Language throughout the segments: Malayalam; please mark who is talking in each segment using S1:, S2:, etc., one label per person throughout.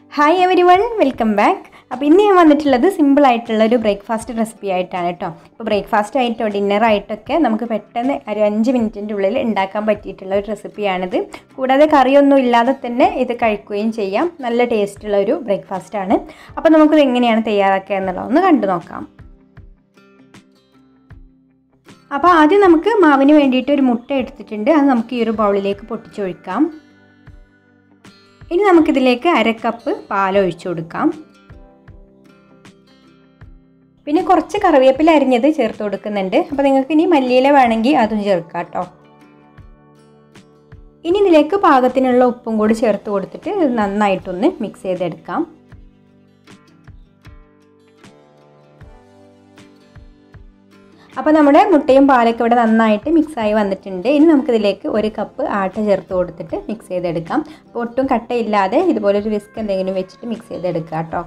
S1: hi everyone welcome back അപ്പോൾ ഇന്ന് ഞാൻ വന്നിട്ടുള്ളത് സിമ്പിൾ ആയിട്ടുള്ള ഒരു ബ്രേക്ക്ഫാസ്റ്റ് റെസിപ്പി ആയിട്ടാണ് കേട്ടോ ഇപ്പോൾ ബ്രേക്ക്ഫാസ്റ്റ് ആയിട്ടോ ഡിന്നർ ആയിട്ടൊക്കെ നമുക്ക് പെട്ടെന്ന് ഒരു അഞ്ച് മിനിറ്റിൻ്റെ ഉള്ളിൽ ഉണ്ടാക്കാൻ പറ്റിയിട്ടുള്ള ഒരു റെസിപ്പിയാണിത് കൂടാതെ കറിയൊന്നും ഇല്ലാതെ തന്നെ ഇത് കഴിക്കുകയും ചെയ്യാം നല്ല ടേസ്റ്റുള്ള ഒരു ബ്രേക്ക്ഫാസ്റ്റ് ആണ് അപ്പോൾ നമുക്കിത് എങ്ങനെയാണ് തയ്യാറാക്കുക എന്നുള്ളത് ഒന്ന് കണ്ടു നോക്കാം അപ്പോൾ ആദ്യം നമുക്ക് മാവിന് വേണ്ടിയിട്ട് ഒരു മുട്ട എടുത്തിട്ടുണ്ട് അത് നമുക്ക് ഈ ഒരു ബൗളിലേക്ക് പൊട്ടിച്ചൊഴിക്കാം ഇനി നമുക്കിതിലേക്ക് അര കപ്പ് പാൽ ഒഴിച്ചു കൊടുക്കാം പിന്നെ കുറച്ച് കറിവേപ്പില അരിഞ്ഞത് ചേർത്ത് കൊടുക്കുന്നുണ്ട് അപ്പോൾ നിങ്ങൾക്ക് ഇനി മല്ലിയില വേണമെങ്കിൽ അതും ചേർക്കാം കേട്ടോ ഇനി ഇതിലേക്ക് പാകത്തിനുള്ള ഉപ്പും കൂടി ചേർത്ത് കൊടുത്തിട്ട് ഇത് നന്നായിട്ടൊന്ന് മിക്സ് ചെയ്തെടുക്കാം അപ്പോൾ നമ്മുടെ മുട്ടയും പാലൊക്കെ ഇവിടെ നന്നായിട്ട് മിക്സായി വന്നിട്ടുണ്ട് ഇനി നമുക്കിതിലേക്ക് ഒരു കപ്പ് ആട്ട ചേർത്ത് കൊടുത്തിട്ട് മിക്സ് ചെയ്തെടുക്കാം അപ്പോൾ ഒട്ടും കട്ടയില്ലാതെ ഇതുപോലെ ഒരു വിസ്ക് എന്തെങ്കിലും വെച്ചിട്ട് മിക്സ് ചെയ്തെടുക്കുക കേട്ടോ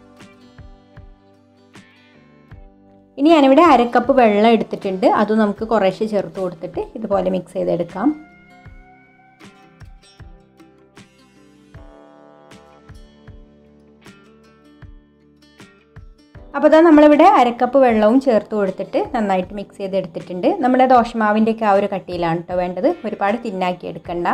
S1: ഇനി ഞാനിവിടെ അരക്കപ്പ് വെള്ളം എടുത്തിട്ടുണ്ട് അതും നമുക്ക് കുറേശ്ശെ ചേർത്ത് കൊടുത്തിട്ട് ഇതുപോലെ മിക്സ് ചെയ്തെടുക്കാം അപ്പോൾ ഇതാ നമ്മളിവിടെ അരക്കപ്പ് വെള്ളവും ചേർത്ത് കൊടുത്തിട്ട് നന്നായിട്ട് മിക്സ് ചെയ്തെടുത്തിട്ടുണ്ട് നമ്മുടെ ദോശമാവിൻ്റെയൊക്കെ ആ ഒരു കട്ടിയിലാണ് കേട്ടോ വേണ്ടത് ഒരുപാട് തിന്നാക്കി എടുക്കണ്ട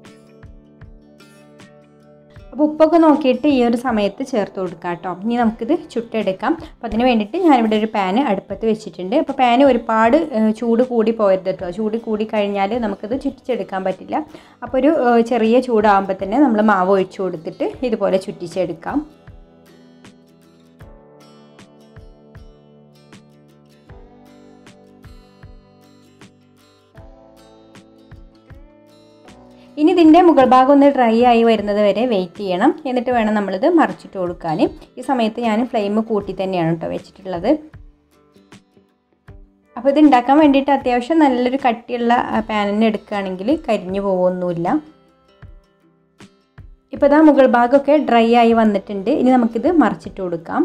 S1: അപ്പോൾ ഉപ്പൊക്കെ നോക്കിയിട്ട് ഈ ഒരു സമയത്ത് ചേർത്ത് കൊടുക്കാം കേട്ടോ ഇനി നമുക്കിത് ചുട്ടെടുക്കാം അപ്പോൾ അതിന് വേണ്ടിയിട്ട് ഞാനിവിടെ ഒരു പാന് അടുപ്പത്ത് വെച്ചിട്ടുണ്ട് അപ്പോൾ പാന് ഒരുപാട് ചൂട് കൂടി പോയത് കേട്ടോ ചൂട് കൂടി കഴിഞ്ഞാൽ നമുക്കിത് ചുറ്റിച്ചെടുക്കാൻ പറ്റില്ല അപ്പോൾ ഒരു ചെറിയ ചൂടാകുമ്പോൾ തന്നെ നമ്മൾ മാവ് ഒഴിച്ചു കൊടുത്തിട്ട് ഇതുപോലെ ചുറ്റിച്ചെടുക്കാം ഇനി ഇതിൻ്റെ മുകൾ ഭാഗം ഒന്ന് ഡ്രൈ ആയി വരുന്നത് വരെ വെയിറ്റ് ചെയ്യണം എന്നിട്ട് വേണം നമ്മളിത് മറിച്ചിട്ട് കൊടുക്കാൻ ഈ സമയത്ത് ഞാൻ ഫ്ലെയിം കൂട്ടി തന്നെയാണ് കേട്ടോ വെച്ചിട്ടുള്ളത് അപ്പോൾ ഇത് ഉണ്ടാക്കാൻ വേണ്ടിയിട്ട് അത്യാവശ്യം നല്ലൊരു കട്ടിയുള്ള പാനിന് എടുക്കുകയാണെങ്കിൽ കരിഞ്ഞു പോകുമൊന്നുമില്ല ഇപ്പോൾ ഇതാ മുകൾ ഭാഗമൊക്കെ ഡ്രൈ ആയി വന്നിട്ടുണ്ട് ഇനി നമുക്കിത് മറിച്ചിട്ട് കൊടുക്കാം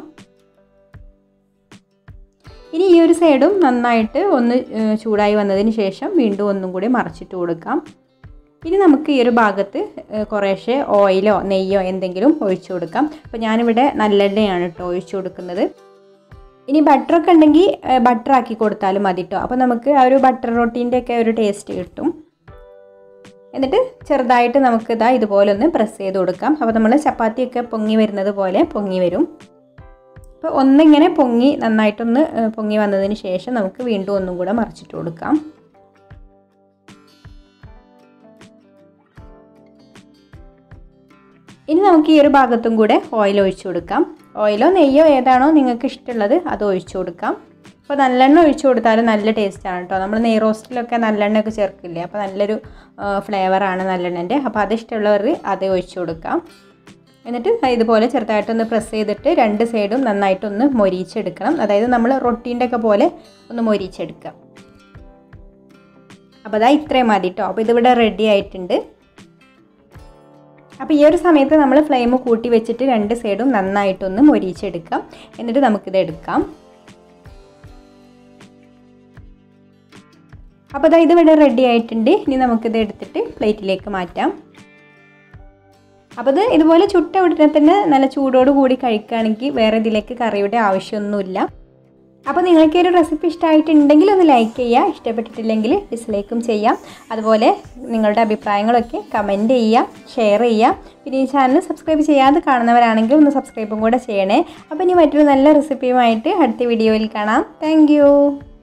S1: ഇനി ഈ ഒരു സൈഡും നന്നായിട്ട് ഒന്ന് ചൂടായി വന്നതിന് ശേഷം വീണ്ടും ഒന്നും കൂടി മറിച്ചിട്ട് കൊടുക്കാം ഇനി നമുക്ക് ഈ ഒരു ഭാഗത്ത് കുറേശ്ശെ ഓയിലോ നെയ്യോ എന്തെങ്കിലും ഒഴിച്ചു കൊടുക്കാം അപ്പോൾ ഞാനിവിടെ നല്ലെണ്ണയാണ് കേട്ടോ ഒഴിച്ചു കൊടുക്കുന്നത് ഇനി ബട്ടറൊക്കെ ഉണ്ടെങ്കിൽ ബട്ടർ ആക്കി കൊടുത്താലും മതി കേട്ടോ അപ്പോൾ നമുക്ക് ആ ഒരു ബട്ടർ റൊട്ടീൻ്റെ ഒക്കെ ഒരു ടേസ്റ്റ് കിട്ടും എന്നിട്ട് ചെറുതായിട്ട് നമുക്ക് ഇതാ ഇതുപോലെ ഒന്ന് പ്രസ് ചെയ്ത് കൊടുക്കാം അപ്പോൾ നമ്മൾ ചപ്പാത്തിയൊക്കെ പൊങ്ങി വരുന്നത് പോലെ പൊങ്ങി വരും അപ്പോൾ ഒന്നിങ്ങനെ പൊങ്ങി നന്നായിട്ടൊന്ന് പൊങ്ങി വന്നതിന് ശേഷം നമുക്ക് വീണ്ടും ഒന്നും കൂടെ മറിച്ചിട്ട് കൊടുക്കാം ഇനി നമുക്ക് ഈ ഒരു ഭാഗത്തും കൂടെ ഓയിൽ ഒഴിച്ചു കൊടുക്കാം ഓയിലോ നെയ്യോ ഏതാണോ നിങ്ങൾക്ക് ഇഷ്ടമുള്ളത് അത് ഒഴിച്ചു കൊടുക്കാം അപ്പോൾ നല്ലെണ്ണ ഒഴിച്ചു കൊടുത്താൽ നല്ല ടേസ്റ്റാണ് കേട്ടോ നമ്മൾ നെയ് റോസ്റ്റിലൊക്കെ നല്ലെണ്ണയൊക്കെ ചേർക്കില്ലേ അപ്പോൾ നല്ലൊരു ഫ്ലേവറാണ് നല്ലെണ്ണൻ്റെ അപ്പോൾ അത് ഇഷ്ടമുള്ളവർ അത് ഒഴിച്ചു കൊടുക്കാം എന്നിട്ട് ഇതുപോലെ ചെറുതായിട്ടൊന്ന് പ്രസ് ചെയ്തിട്ട് രണ്ട് സൈഡും നന്നായിട്ടൊന്ന് മൊരിച്ചെടുക്കണം അതായത് നമ്മൾ റൊട്ടീൻ്റെ ഒക്കെ പോലെ ഒന്ന് മൊരിച്ചെടുക്കുക അപ്പോൾ അതാ ഇത്രയും മതി കേട്ടോ അപ്പോൾ ഇതിവിടെ റെഡി ആയിട്ടുണ്ട് അപ്പോൾ ഈ ഒരു സമയത്ത് നമ്മൾ ഫ്ലെയിം കൂട്ടി വെച്ചിട്ട് രണ്ട് സൈഡും നന്നായിട്ടൊന്ന് മൊരിച്ചെടുക്കാം എന്നിട്ട് നമുക്കിത് എടുക്കാം അപ്പോൾ അതാ ഇതിവിടെ റെഡി ആയിട്ടുണ്ട് ഇനി നമുക്കിത് എടുത്തിട്ട് പ്ലേറ്റിലേക്ക് മാറ്റാം അപ്പോൾ ഇത് ഇതുപോലെ ചുട്ട ഉടനെ തന്നെ നല്ല ചൂടോട് കൂടി കഴിക്കുകയാണെങ്കിൽ വേറെ ഇതിലേക്ക് കറിയുടെ ആവശ്യമൊന്നുമില്ല അപ്പോൾ നിങ്ങൾക്ക് ഒരു റെസിപ്പി ഇഷ്ടമായിട്ടുണ്ടെങ്കിൽ ഒന്ന് ലൈക്ക് ചെയ്യുക ഇഷ്ടപ്പെട്ടിട്ടില്ലെങ്കിൽ ഡിസ്ലൈക്കും ചെയ്യാം അതുപോലെ നിങ്ങളുടെ അഭിപ്രായങ്ങളൊക്കെ കമൻറ്റ് ചെയ്യുക ഷെയർ ചെയ്യുക പിന്നെ ഈ ചാനൽ സബ്സ്ക്രൈബ് ചെയ്യാതെ കാണുന്നവരാണെങ്കിൽ ഒന്ന് സബ്സ്ക്രൈബും കൂടെ ചെയ്യണേ അപ്പോൾ ഇനി മറ്റൊരു നല്ല റെസിപ്പിയുമായിട്ട് അടുത്ത വീഡിയോയിൽ കാണാം താങ്ക്